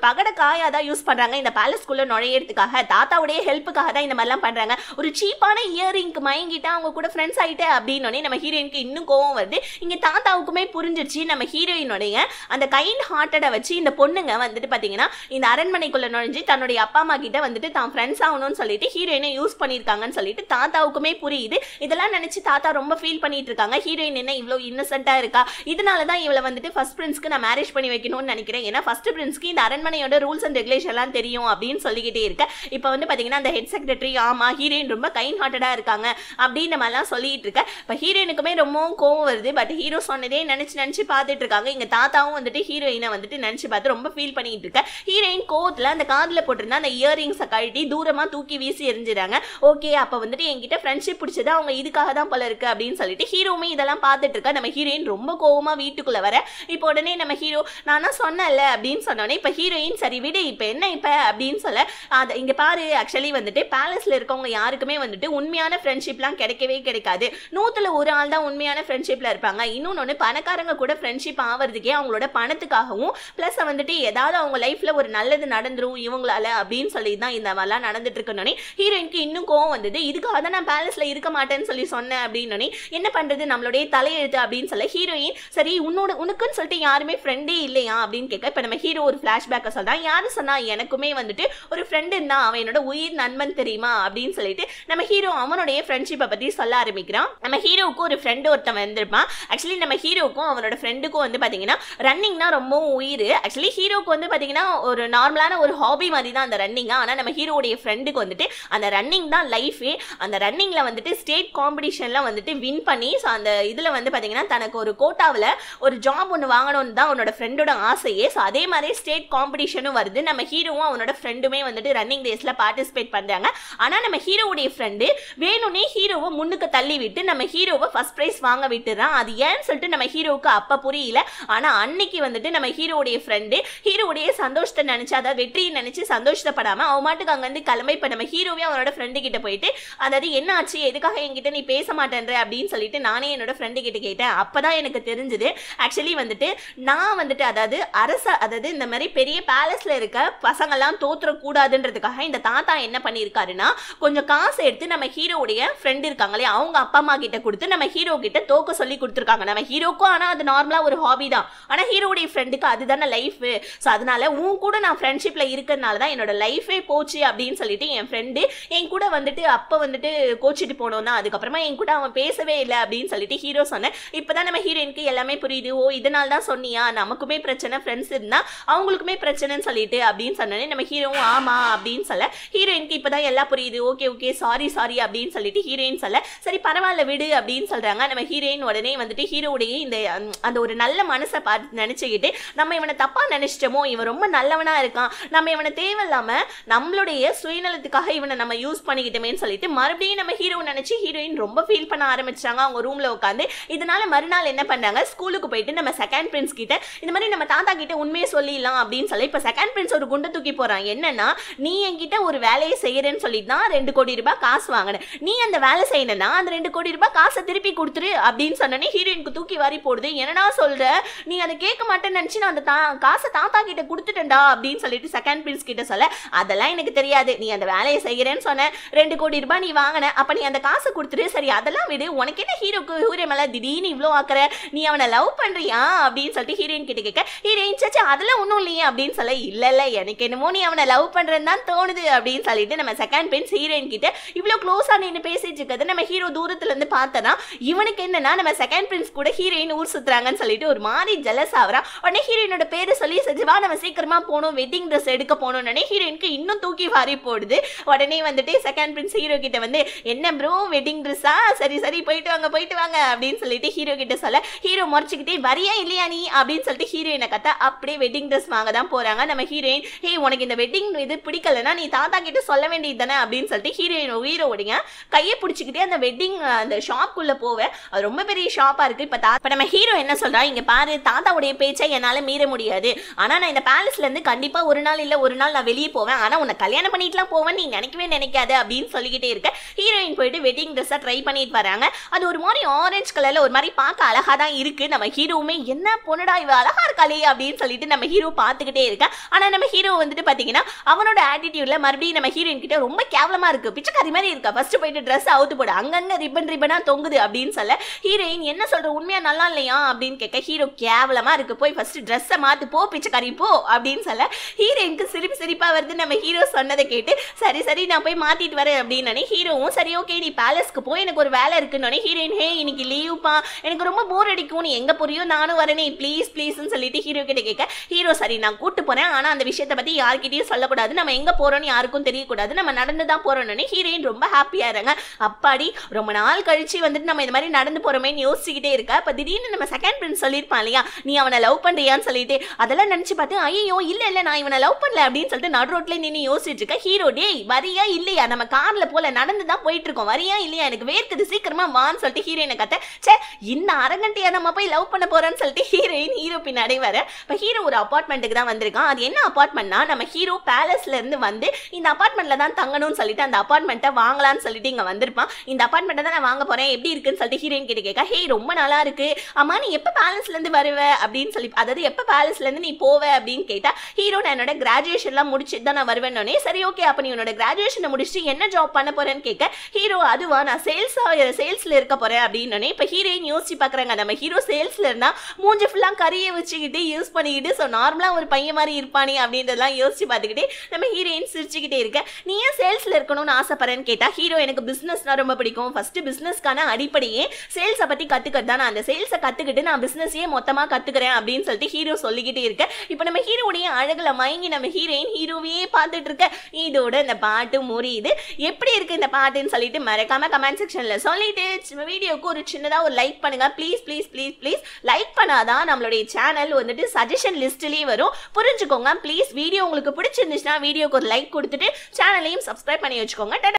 பகட காயா தான் யூஸ் பண்றாங்க இந்த பேலஸ்குள்ள நுழையறதுக்காக தாத்தாவுடைய ஹெல்ப்புக்காக தான் இந்த மாதிரிலாம் பண்றாங்க ஒரு சீப்பான இயரிங்க்கு மயங்கிட்டு அவங்க கூட ஃப்ரெண்ட்ஸ் ஆயிட்டு அப்படின்னு நம்ம ஹீரோயினுக்கு இன்னும் கோவம் வருது இங்க தாத்தாவுக்குமே புரிஞ்சிருச்சு நம்ம ஹீரோயினுடைய அந்த கைண்ட் ஹார்ட்டடை வச்சு இந்த பொண்ணுங்க வந்துட்டு பாத்தீங்கன்னா இந்த அரண்மனைக்குள்ள நுழைஞ்சு தன்னுடைய அப்பா அம்மா கிட்ட வந்துட்டு தான் ஃப்ரெண்ட்ஸ் ஆகணும்னு சொல்லிட்டு ஹீரோயினை யூஸ் பண்ணியிருக்காங்கன்னு சொல்லிட்டு தாத்தாவுக்குமே புரியுது இதெல்லாம் நினைச்சு தாத்தா ரொம்ப ஃபீல் பண்ணிட்டு இருக்காங்க ஹீரோயின் என்ன இவ்வளோ இன்னசென்ட்டா இருக்கா இதனால தான் இவளை வந்துட்டு ஃபர்ஸ்ட் பிரின்ஸ்க்கு நான் மேரேஜ் பண்ணி வைக்கணும்னு நினைக்கிறேன் ஏன்னா ஃபர்ஸ்ட் பிரின்ஸ்க்கு இந்த அரண்மனையோட ரூல்ஸ் அண்ட் ரெகுலேஷன் எல்லாம் தெரியும் அப்படின்னு சொல்லிக்கிட்டே இருக்க இப்போ வந்து பாத்தீங்கன்னா அந்த ஹெட் செக்ரட்டரி ஆமா ஹீரோயின் ரொம்ப கைண்ட் ஹார்ட்டடா இருக்காங்க அப்படின்ற மாதிரிலாம் சொல்லிட்டு இருக்க இப்போ ஹீரோயினுக்குமே ரொம்பவும் கோவம் வருது பட் ஹீரோ சொன்னதே நினைச்சு நினைச்சு பார்த்துட்டு இருக்காங்க இங்க தாத்தாவும் வந்துட்டு ஹீரோயினை வந்துட்டு நினைச்சு பார்த்து ரொம்ப ஃபீல் பண்ணிட்டு இருக்க ஹீரோயின் கோவத்துல அந்த காதுல போட்டிருந்த அந்த இயரிங்ஸை கழட்டி தூரமா தூக்கி வீசி எரிஞ்சிடாங்க ஓகே அப்ப வந்துட்டு என்கிட்ட ஃப்ரெண்ட்ஷிப் பிடிச்சது அவங்க இதுக்காக தான் போல இருக்கு அப்படின்னு சொல்லிட்டு ஹீரோவுமே இதெல்லாம் பார்த்துட்டு இருக்கா நம்ம ஹீரோயின் ரொம்ப கோவமா வீட்டுக்குள்ள வர இப்போ உடனே நம்ம ஹீரோ நான் தான் சொன்னேன்ல அப்படின்னு சொன்னோடனே இப்போ ஹீரோயின் சரி விடு இப்போ என்ன இப்போ அப்படின்னு சொல்ல அது இங்க பாரு ஆக்சுவலி வந்துட்டு பேலஸ்ல இருக்கவங்க யாருக்குமே வந்துட்டு உண்மையான ஃப்ரெண்ட்ஷிப்லாம் கிடைக்கவே கிடைக்காது நூத்துல ஒரு ஆள் தான் உண்மையான ஃப்ரெண்ட்ஷிப்ல இருப்பாங்க இன்னொன்னு பணக்காரங்க கூட ஃப்ரெண்ட்ஷிப் ஆவறதுக்கே அவங்களோட பணத்துக்காகவும் ப்ளஸ் வந்துட்டு ஏதாவது அவங்க லைஃப்ல ஒரு நல்லது நடந்துரும் இவங்களால அப்படின்னு சொல்லி தான் இந்த மாதிரிலாம் நடந்துட்டு இருக்கணும்னே ஹீரோயினுக்கு இன்னும் கோவம் வந்தது இதுக்காக தான் நான் பேலஸ்ல இருக்க மாட்டேன்னு சொல்லி சொன்னேன் அப்படின்னு என்ன பண்றது நம்மளுடைய தலையெழுத்து அப்படின்னு சொல்ல ஹீரோயின் சரி உன்னோட உனக்குன்னு சொல்லிட்டு யாருமே ஃப்ரெண்டே இல்லையா அப்படின்னு கேட்க இப்போ நம்ம ஹீரோ ஒரு ஃபிளாஷ்பேக்கை சொல்றான் யாரு சொன்னா எனக்குமே வந்துட்டு ஒரு ஃப்ரெண்டு இருந்தா அவன் என்னோட உயிர் நண்பன் தெரியுமா அப்படின்னு சொல்லிட்டு நம்ம ஹீரோ அவனுடைய ஃப்ரெண்ட்ஷிப்பை பத்தி சொல்ல ஆரம்பிக்கிறான் நம்ம ஹீரோவுக்கும் ஒரு ஃப்ரெண்டு ஒருத்தன் வந்திருப்பான் ஆக்சுவலி நம்ம ஹீரோவுக்கும் அவனோட ஃப்ரெண்டுக்கும் வந்து பாத்தீங்கன்னா ரன்னிங்னா ரொம்பவும் உயிர் ஆக்சுவலி ஹீரோக்கு வந்து பாத்தீங்கன்னா ஒரு நார்மலான ஒரு ஹாபி மாதிரி தான் அந்த ரன்னிங் ஆனா நம்ம ஹீரோடைய ஃப்ரெண்டுக்கு வந்துட்டு அந்த ரன்னிங் தான் லைஃபே அந்த ரன்னிங்ல வந்துட்டு ஸ்டேட் காம்படிஷன்ல வந்துட்டு வின் பண்ணி ஸோ அந்த இதுல வந்து பாத்தீங்கன்னா தனக்கு ஒரு கோட்டாவில் ஒரு ஜாப் ஒன்று வாங்கணும்னு தான் அவனோட ஃப்ரெண்டோட ஆசையே ஸோ அதே மாதிரி ஸ்டேட் காம்படிஷனும் வருது நம்ம ஹீரோவும் அவனோட ஃப்ரெண்டுமே வந்துட்டு ரன்னிங் ரேஸ்ல பார்ட்டிசிபேட் பண்றாங்க ஆனா நம்ம ஹீரோவுடைய ஃப்ரெண்டு வேணும்னே ஹீரோவை முன்னுக்கு தள்ளி விட்டு நம்ம ஹீரோவை ஃபர்ஸ்ட் ப்ரைஸ் வாங்க விட்டுறான் அது ஏன்னு சொல்லிட்டு நம்ம ஹீரோவுக்கு அப்ப புரியல ஆனா அன்னைக்கு வந்துட்டு நம்ம ஹீரோவுடைய ஃப்ரெண்டு ஹீரோவுடைய சந்தோஷத்தை நினைச்சு அதாவது வெற்றியை நினைச்சு சந்தோஷப்படாம அவன் மாட்டுக்கு அங்கேருந்து கிளம்ப இப்ப நம்ம ஹீரோவே அவனோட ஃப்ரெண்டு கிட்ட போயிட்டு அதாவது என்ன ஆச்சு எதுக்காக என்கிட்ட நீ பேச மாட்டேன்ற அப்படின்னு சொல்லிட்டு நானே என்னோட ஃப்ரெண்டு கிட்ட கேட்டேன் அப்பதான் எனக்கு தெரிஞ்சது ஆக்சுவலி வந்துட்டு நான் வந்துட்டு அதாவது அரச அதாவது இந்த மாதிரி பெரிய பேலஸ்ல இருக்க பசங்கெல்லாம் தோத்துறக்கூடாதுன்றதுக்காக இந்த தாத்தா என்ன பண்ணியிருக்காருன்னா கொஞ்சம் காசு எடுத்து நம்ம ஹீரோவுடைய ஃப்ரெண்ட் இருக்காங்களே அவங்க அப்பா அம்மா கிட்ட கொடுத்து நம்ம ஹீரோ கிட்ட தோக்க சொல்லி கொடுத்துருக்காங்க நம்ம ஹீரோக்கும் ஆனா அது நார்மலா ஒரு ஹாபி தான் ஆனா ஹீரோவுடைய ஃப்ரெண்டுக்கு அதுதானே லைஃப் ஸோ அதனால உன் கூட நான் ஃப்ரெண்ட்ஷிப்ல இருக்கிறதுனால தான் என்னோட லைஃபே போச்சு அப்படின்னு சொல்லிட்டு என் ஃப்ரெண்டு என் கூட வந்துட்டு அப்போ வந்துட்டு கோச்சிட்டு போனோம்னா அதுக்கப்புறமா என் கூட அவன் பேசவே இல்லை அப்படின்னு சொல்லிட்டு ஹீரோ சொன்னேன் இப்போதான் நம்ம ஹீரோயினுக்கு எல்லாமே புரியுது ஓ இதனால தான் சொன்னியா நமக்குமே பிரச்சனை ஃப்ரெண்ட்ஸ் இருந்தா அவங்களுக்குமே பிரச்சனைன்னு சொல்லிட்டு அப்படின்னு சொன்னோன்னே நம்ம ஹீரோவும் ஆமா அப்படின்னு சொல்ல ஹீரோயினுக்கு இப்போதான் எல்லாம் புரியுது ஓகே ஓகே சாரி சாரி அப்படின்னு சொல்லிட்டு ஹீரோயின் சொல்ல சரி பரவாயில்ல விடு அப்படின்னு சொல்றாங்க நம்ம ஹீரோயின் உடனே வந்துட்டு ஹீரோவுடைய இந்த ம், அந்த ஒரு நல்ல மனசை பார்த்து நினைச்சுக்கிட்டு நம்ம இவனை தப்பா நினைச்சிட்டோமோ இவன் ரொம்ப நல்லவனா இருக்கான் நம்ம இவனை தேவையில்லாம நம்மளுடைய சுயநலத்துக்காக இவனை நம்ம யூஸ் பண்ணிக்கிட்டோமேன்னு சொல்லிட்டு மறுபடியும் நம்ம ஹீரோ நினைச்சு ஹீரோயின் ரொம்ப ஃபீல் பண்ண ஆரம்பிச்சாங்க அவங்க ரூம்ல உட்காந்து இதனால மறுநாள் என்ன பண்ணாங்க ஸ்கூலுக்கு போயிட்டு நம்ம செகண்ட் பிரின்ஸ் கிட்ட இந்த மாதிரி நம்ம தாத்தா கிட்ட உண்மையை சொல்லிடலாம் அப்படின்னு சொல்லி இப்போ செகண்ட் பிரின்ஸ் ஒரு குண்டை தூக்கி போறான் என்னன்னா நீ என்கிட்ட ஒரு வேலையை செய்யறேன்னு சொல்லிட்டு தான் ரெண்டு கோடி ரூபாய் காசு வாங்கின நீ அந்த வேலை செய்யணும்னா அந்த ரெண்டு கோடி ரூபாய் காசை திருப்பி கொடுத்துரு அப்படின்னு சொன்னோன்னே ஹீரோயினுக்கு தூக்கி வாரி போடுது என்னடா சொல்ற நீ அதை கேட்க மாட்டேன்னு நினைச்சு நான் அந்த தா காசை தாத்தா கிட்ட கொடுத்துட்டேன்டா அப்படின்னு சொல்லிட்டு செகண்ட் பிரின்ஸ் கிட்ட சொல்ல அதெல்லாம் எனக்கு தெரியாது நீ அந்த வேலையை செய்யறேன்னு சொன்ன ரெண்டு கோடி ரூபாய் நீ வாங்கின அப்ப நீ அந்த காசை கொடுத்துரு சரி அதெல்லாம் விடு உனக்கு என்ன ஹீரோக்கு ஹீரோ மேல திடீர்னு இவ்வளோ ஆக்குற நீ அவனை லவ் பண்றியா அப்படின்னு சொல்லிட்டு ஹீரோயின் கிட்ட கேட்க ஹீரோயின் சச்சா அதெல்லாம் ஒன்றும் இல்லையே அப்படின்னு சொல்ல இல்ல இல்ல எனக்கு என்னமோ நீ அவனை லவ் பண்றேன்னு தான் தோணுது அப்படின்னு சொல்லிட்டு நம்ம செகண்ட் பிரின்ஸ் ஹீரோயின் கிட்ட இவ்வளோ க்ளோஸா நின்று பேசிட்டு இருக்கிறது நம்ம ஹீரோ தூரத்துல இருந்து பார்த்தனா இவனுக்கு என்னன்னா நம்ம செகண்ட் பிரின்ஸ் கூட ஹீரோயின் ஊர் சுத்துறாங்கன்னு சொல்லிட்டு ஒரு மாதிரி ஜெலஸ் ஆகுறான் உடனே ஹீரோயினோட பேரு சொல்லி சரி வா நம்ம சீக்கிரமா போகணும் வெட்டிங் ட்ரெஸ் எடுக்க போகணும்னே ஹீரோயினுக்கு இன்னும் தூக்கி வாரி போடுது உடனே வந்துட்டு செகண்ட் பிரின்ஸ் ஹீரோ கிட்ட வந்து என்ன ப்ரோ வெட்டிங் ட்ரெஸ்ஸா சரி சரி போயிட்டு வாங்க போயிட்டு வாங்க அப்படின்னு சொல்லிட்டு ஹீரோ கிட்ட சொல்ல ஹீரோ முறைச்சிக்கிட்டே வரியா இல்லையா நீ அப்படின்னு சொல்லிட்டு ஹீரோயினை கத்த அப்படியே வெட்டிங் ட்ரெஸ் வாங்க தான் போறாங்க நம்ம ஹீரோயின் ஹே உனக்கு இந்த வெட்டிங் இது பிடிக்கலன்னா நீ தாத்தா கிட்ட சொல்ல வேண்டியது தானே அப்படின்னு சொல்லிட்டு ஹீரோயின் ஹீரோவுடைய கையை பிடிச்சிக்கிட்டே அந்த வெட்டிங் அந்த ஷாப்புக்குள்ள போவேன் அது ரொம்ப பெரிய ஷாப்பா இருக்கு இப்ப தா இப்ப நம்ம ஹீரோ என்ன சொல்றா இங்க பாரு தாத்தாவுடைய பேச்சை என்னால மீற முடியாது ஆனா நான் இந்த பேலஸ்ல இருந்து கண்டிப்பா ஒரு நாள் இல்ல ஒரு நாள் நான் வெளியே போவேன் ஆனா உன்னை கல்யாணம் பண்ணிட்டுலாம் போவேன் நீ நினைக்கவே நினைக்காத அப்படின்னு சொல்லிக்கிட்டே இருக்க ஹீரோயின் போயிட்டு வெட்டிங் ட்ரெஸ்ஸை ட்ரை பண்ணிட்டு வராங்க அது ஒரு மாதிரி ஆரஞ்சு கலர்ல ஒரு மாதிரி பார்க்க அழகா தான் இருக்கு நம்ம ஹீரோவுமே என்ன பொண்ணுடா இவ அழகா இருக்காளே அப்படின்னு சொல்லிட்டு நம்ம ஹீரோ பார்த்துக்கிட்டே இருக்க கேட்க ஆனா நம்ம ஹீரோ வந்துட்டு பாத்தீங்கன்னா அவனோட ஆட்டிடியூட்ல மறுபடியும் நம்ம ஹீரோயின் கிட்ட ரொம்ப கேவலமா இருக்கு பிச்சைக்காரி மாதிரி இருக்கா ஃபர்ஸ்ட் போயிட்டு ட்ரெஸ் அவுத்து போடு அங்கங்க ரிப்பன் ரிப்பனா தொங்குது அப்படின்னு சொல்ல ஹீரோயின் என்ன சொல்ற உண்மையா நல்லா இல்லையா அப்படின்னு கேட்க ஹீரோ கேவலமா இருக்கு போய் ஃபர்ஸ்ட் ட்ரெஸ்ஸை மாத்து போ பிச்சைக்காரி போ அப்படின்னு சொல்ல ஹீரோயினுக்கு சிரிப்பு சிரிப்பா வருது நம்ம ஹீரோ சொன்னதை கேட்டு சரி சரி நான் போய் மாத்திட்டு வரேன் அப்படின்னு ஹீரோவும் சரி ஓகே நீ பேலஸ்க்கு போய் எனக்கு ஒரு வேலை இருக்குன்னு ஹீரோயின் ஹே இன்னைக்கு லீவ்ப்பா எனக்கு ரொம்ப போர் அடிக்கும் நீ எங்க போறியோ நானும் வரேனே ப்ளீஸ் ப்ளீஸ்னு சொல்லிட்டு ஹீரோ கிட்ட கேட்க ஹீரோ சரி நான் கூட்டு போறேன் ஆனா அந்த விஷயத்தை பத்தி யார்கிட்டயும் சொல்லக்கூடாது நம்ம எங்க போறோம்னு யாருக்கும் தெரியக்கூடாது நம்ம நடந்து தான் போறோம்னு ஹீரோயின் ரொம்ப ஹாப்பியா இருங்க அப்பாடி ரொம்ப நாள் கழிச்சு வந்துட்டு நம்ம இந்த மாதிரி நடந்து போறோமேன்னு யோசிச்சுக்கிட்டே இருக்க அப்ப திடீர்னு நம்ம செகண்ட் பிரின்ஸ் சொல்லியிருப்பான் இல்லையா நீ அவனை லவ் பண்றியான்னு சொல்லிட்டு அதெல்லாம் நினைச்சு பார்த்து ஐயோ இல்ல இல்ல நான் இவனை லவ் பண்ணல அப்படின்னு சொல்லிட்டு நடு ரோட்ல நின்று யோசிச்சுட்டு இருக்க ஹீரோ டேய் வரியா இல்லையா நம்ம கார்ல போல நடந்து தான் போயிட்டு இருக்கோம் வரியா இல்லையா எனக்கு வேர்க்குது சீக்கிரமா வான்னு சொல்லிட்டு ஹீரோயினை கத்த சே இந்த அரங்கண்டியா நம்ம போய் லவ் பண்ண போறோம்னு சொல்லிட்டு ஹீரோயின் ஹீரோ பின்னாடி வர இப்ப ஹீரோ ஒரு அபார்ட்மெண்ட்டுக்கு தான் வந்திருக்கான் அது என்ன அபார்ட்மெண்ட்னா நம்ம ஹீரோ பேலஸ்ல இருந்து வந்து இந்த அபார்ட்மெண்ட்ல தான் தங்கணும்னு சொல்லிட்டு அந்த அபார்ட்மெண்ட்டை வாங்கலாம்னு சொல்லிட்டு இங்க வந்திருப்பான் இந்த அபார்ட்மெண்ட்டை தான் நான் வாங்க போறேன் எப்படி இருக்குன்னு சொல்லிட்டு ஹீரோயின் கிட்ட கேட்க ஹே ரொம்ப நல்லா இருக்கு அம்மா நீ எப்ப பேலஸ்ல இருந்து வருவ அப்படின்னு சொல்லி அதாவது எப்ப பேலஸ்ல இருந்து நீ போவ அப்படின்னு கேட்டா ஹீரோ நான் என்னோட கிராஜுவேஷன்லாம் முடிச்சுட்டு தான் நான் வருவேன்னே சரி ஓகே அப்ப நீ உன்னோட கிராஜுவேஷனை முடிச்சுட்டு என்ன ஜாப் பண்ண போறேன்னு கேட்க ஹீரோ அதுவா நான் சேல்ஸா சேல்ஸ்ல இருக்க போறேன் அப்படின்னு இப்ப ஹீரோயின் யோசிச்சு பாக்குறாங்க நம்ம ஹீரோ சேல்ஸ்ல இருந்தா மூஞ்சி ஃபுல்லா கறியை வச்சுக்கிட்டு யூஸ் பண்ணிக்கிட்டு ஸோ நார்மலா ஒரு பையன் மாதிரி இருப்பானே அப்படின்றதெல்லாம் யோசிச்சு பார்த்துக்கிட்டே நம்ம ஹீரோயின் சிரிச்சுக்கிட்டே இருக்க நீ ஏன் சேல்ஸ்ல இருக்கணும்னு ஆசைப்படுறேன்னு கேட்டா ஹீரோ எனக்கு பிசினஸ்னா ரொம்ப பிடிக்கும் ஃபர்ஸ்ட் பிசினஸ்க்கான அடிப்படையே சேல்ஸை பத்தி கத்துக்கிறது தான் நான் அந்த சேல்ஸை கத்துக்கிட்டு நான் பிசினஸையே மொத்தமா கத்துக்கிறேன் அப்படின்னு சொல்லிட்டு ஹீரோ சொல்லிக்கிட்டே இருக்க இப்போ நம்ம ஹீரோடைய அழகுல மயங்கி நம்ம ஹீரோயின் ஹீரோவையே பார்த்துட்டு இருக்க இதோட இந்த பாட்டு முடியுது எப்படி இருக்கு இந்த பாட்டுன்னு சொல்லிட்டு மறக்காம கமெண்ட் செக்ஷன்ல சொல்லிட்டு வீடியோக்கு ஒரு சின்னதா ஒரு லைக் பண்ணுங்க please please please please like பண்ணாதான் நம்மளுடைய சேனல் வந்துட்டு சஜஷன் லிஸ்ட்லயே வரும் புரிஞ்சுக்கோங்க ப்ளீஸ் வீடியோ உங்களுக்கு பிடிச்சிருந்துச்சுன்னா வீடியோக்கு ஒரு லைக் கொடுத்துட்டு சேனலையும் சப்ஸ்கிரைப் பண்ணி வச்சுக்கோங்க